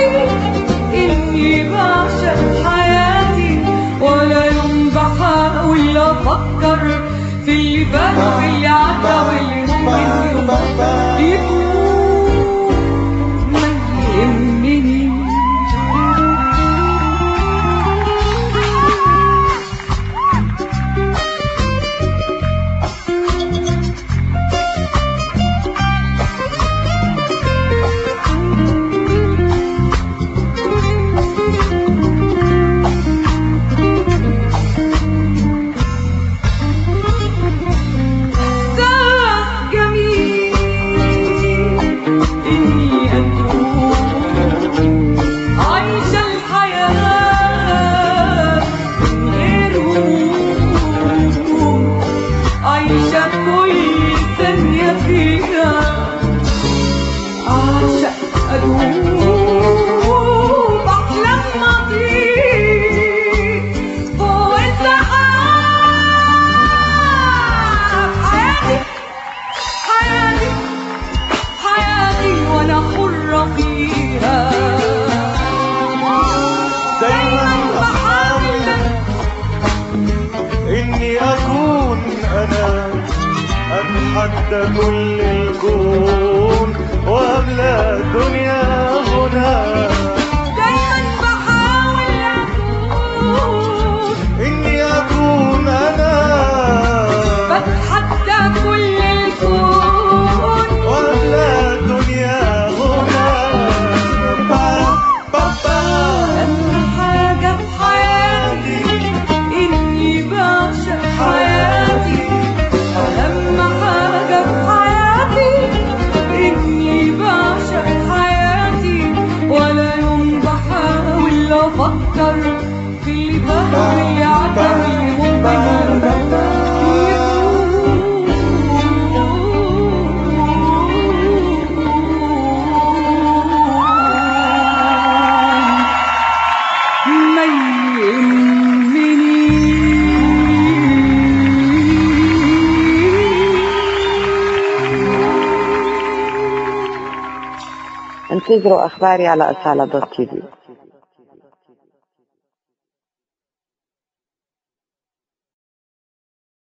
حياتي إني بعشق حياتي ولا يوم بحاول أفكر في اللي فات واللي عدى واللي ممكن يوم يكون ما يهمني إحساس جميل إني أكون عايشة الحياة من غير هموم عايشة كل ثانية فيها أعشق أدوب أحلام ماضي فوق السحاب حياتي حياتي حياتي وأنا حرة فيها دايما بحاول اني اكون انا اتحدى كل الكون واملا الدنيا هنا دايما بحاول أكون اني اكون انا بتحدى كل الكون واملا الدنيا هنا با با با أهم حاجة في حياتي إني بعشق حياتي أهم حاجة في حياتي إني بعشق حياتي ولا يوم بحاول أفكر في اللي فات واللي عدى واللي ممكن يكون ما يهمني انتظروا أخباري على أسالة دوت تي في